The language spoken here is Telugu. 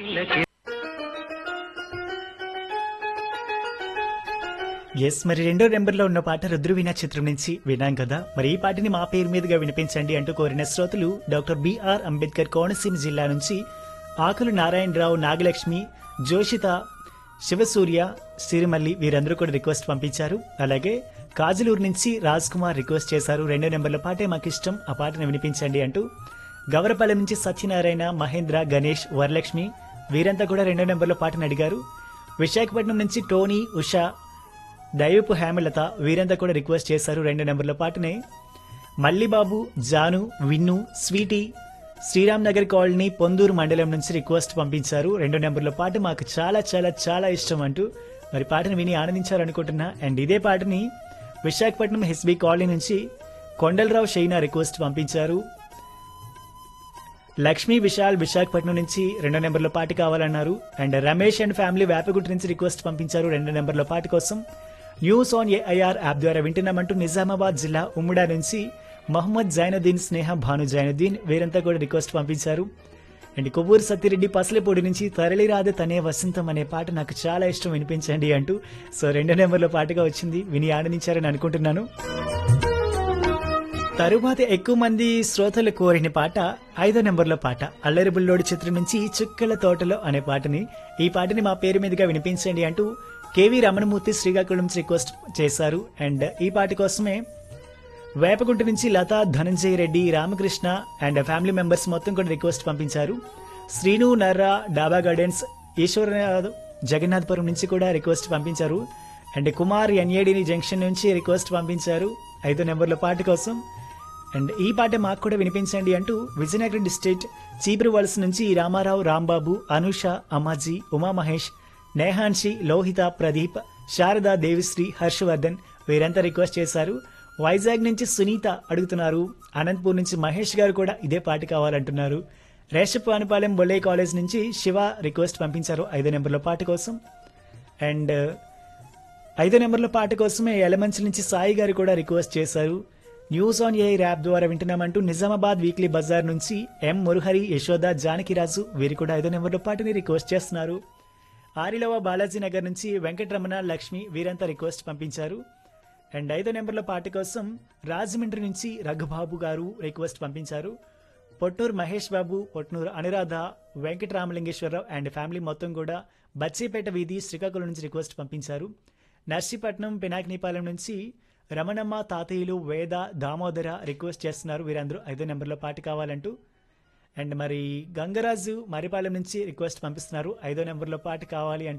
ఎస్ మరి రెండో నెంబర్లో ఉన్న పాట రుద్రువీణ చిత్రం నుంచి వినాం కదా మరి ఈ పాటని మా పేరు మీదుగా వినిపించండి అంటూ కోరిన శ్రోతలు డాక్టర్ బిఆర్ అంబేద్కర్ కోనసీమ జిల్లా నుంచి ఆకులు నారాయణరావు నాగలక్ష్మి జోషిత శివసూర్య సిరిమల్లి వీరందరూ కూడా రిక్వెస్ట్ పంపించారు అలాగే కాజులూరు నుంచి రాజ్ కుమార్ రిక్వెస్ట్ చేశారు రెండో నెంబర్ల పాటే మాకు ఇష్టం ఆ పాటను వినిపించండి అంటూ గవరపల్లి నుంచి సత్యనారాయణ మహేంద్ర గణేష్ వరలక్ష్మి వీరంతా కూడా రెండో నెంబర్లో పాటను అడిగారు విశాఖపట్నం నుంచి టోనీ ఉషా దైవపు హేమలత వీరంతా కూడా రిక్వెస్ట్ చేశారు రెండు నెంబర్ల పాటనే మల్లిబాబు జాను విన్ను స్వీటీ శ్రీరామ్ నగర్ కాలనీ పొందూరు మండలం నుంచి రిక్వెస్ట్ పంపించారు రెండు నెంబర్ల పాట మాకు చాలా చాలా చాలా ఇష్టం అంటూ మరి పాటను విని ఆనందించాలనుకుంటున్నా అండ్ ఇదే పాటని విశాఖపట్నం హెస్బీ కాలనీ నుంచి కొండలరావు షైనా రిక్వెస్ట్ పంపించారు లక్ష్మీ విశాల్ విశాఖపట్నం నుంచి రెండో నెంబర్లో పాట కావాలన్నారు and Ramesh and family Vepagunta నుంచి రిక్వెస్ట్ పంపించారు రెండో నెంబర్లో పాట కోసం న్యూస్ ఆన్ ఏఐఆర్ యాప్ ద్వారా వింటున్నామంటూ నిజామాబాద్ జిల్లా ఉమ్మడా నుంచి మహమ్మద్ జైనుద్దీన్ స్నేహ భాను జైనుద్దీన్ వీరంతా కూడా రిక్వెస్ట్ పంపించారు అండ్ కొవ్వూరు సత్తిరెడ్డి పసలపూడి నుంచి తరలిరాదే తనే వసంతం అనే పాట నాకు చాలా ఇష్టం వినిపించండి అంటూ సో రెండో నెంబర్లో పాటగా వచ్చింది విని ఆనందించారని అనుకుంటున్నాను తరువాత ఎక్కువ మంది శ్రోతలు కోరిన పాట ఐదో నెంబర్లో పాట అల్లరి బుల్లోడి చిత్రం నుంచి చుక్కల తోటలో అనే పాటని ఈ పాటని మా పేరు మీదుగా వినిపించండి అంటూ కేవి రమణమూర్తి శ్రీకాకుళం నుంచి రిక్వెస్ట్ చేశారు అండ్ ఈ పాట కోసమే వేపగుంట నుంచి Latha Dhananjaya Reddy Ramakrishna and family members మొత్తం కూడా రిక్వెస్ట్ పంపించారు శ్రీను నర్రా డాబా గార్డెన్స్ ఈశ్వరనాథ్ జగన్నాథపురం నుంచి కూడా రిక్వెస్ట్ పంపించారు అండ్ కుమార్ ఎన్ఏడిని జంక్షన్ నుంచి రిక్వెస్ట్ పంపించారు ఐదో నెంబర్ల పాట కోసం అండ్ ఈ పాట మాకు కూడా వినిపించండి అంటూ విజయనగరం డిస్ట్రిక్ట్ చీపురు వలస నుంచి రామారావు రాంబాబు అనుష అమ్మాజీ ఉమామహేష్ నేహాన్షి లోహిత ప్రదీప్ శారద దేవిశ్రీ హర్షవర్ధన్ వీరంతా రిక్వెస్ట్ చేశారు వైజాగ్ నుంచి సునీత అడుగుతున్నారు అనంతపూర్ నుంచి మహేష్ గారు కూడా ఇదే పాట కావాలంటున్నారు రేషపానిపాలెం బొల్లే కాలేజ్ నుంచి శివ రిక్వెస్ట్ పంపించారు ఐదో నెంబర్లో పాట కోసం అండ్ ఐదో నెంబర్ల పాట కోసమే ఎలమంచి నుంచి సాయి గారు కూడా రిక్వెస్ట్ చేశారు న్యూస్ ఆన్ ఏ యాప్ ద్వారా వింటున్నామంటూ నిజామాబాద్ వీక్లీ బజార్ నుంచి ఎం మురుహరి యశోద జానకిరాజు వీరు కూడా ఐదో నెంబర్ల పాటని రిక్వెస్ట్ చేస్తున్నారు ఆరిలవ బాలాజీ నగర్ నుంచి వెంకటరమణ లక్ష్మి వీరంతా రిక్వెస్ట్ పంపించారు అండ్ ఐదో నెంబర్ల పాట కోసం రాజమండ్రి నుంచి రఘుబాబు గారు రిక్వెస్ట్ పంపించారు పొట్నూరు మహేష్ బాబు పొట్నూరు అనురాధ వెంకటరామలింగేశ్వరరావు అండ్ ఫ్యామిలీ మొత్తం కూడా బచ్చీపేట వీధి శ్రీకాకుళం నుంచి రిక్వెస్ట్ పంపించారు నర్సీపట్నం పినాకినిపాలెం నుంచి రమణమ్మ తాతయ్యలు వేద దామోదర రిక్వెస్ట్ చేస్తున్నారు వీరందరూ ఐదో నెంబర్లో పాట కావాలంటూ అండ్ మరి గంగరాజు మరిపాలెం నుంచి రిక్వెస్ట్ పంపిస్తున్నారు ఐదో నెంబర్లో పాట కావాలి అంటూ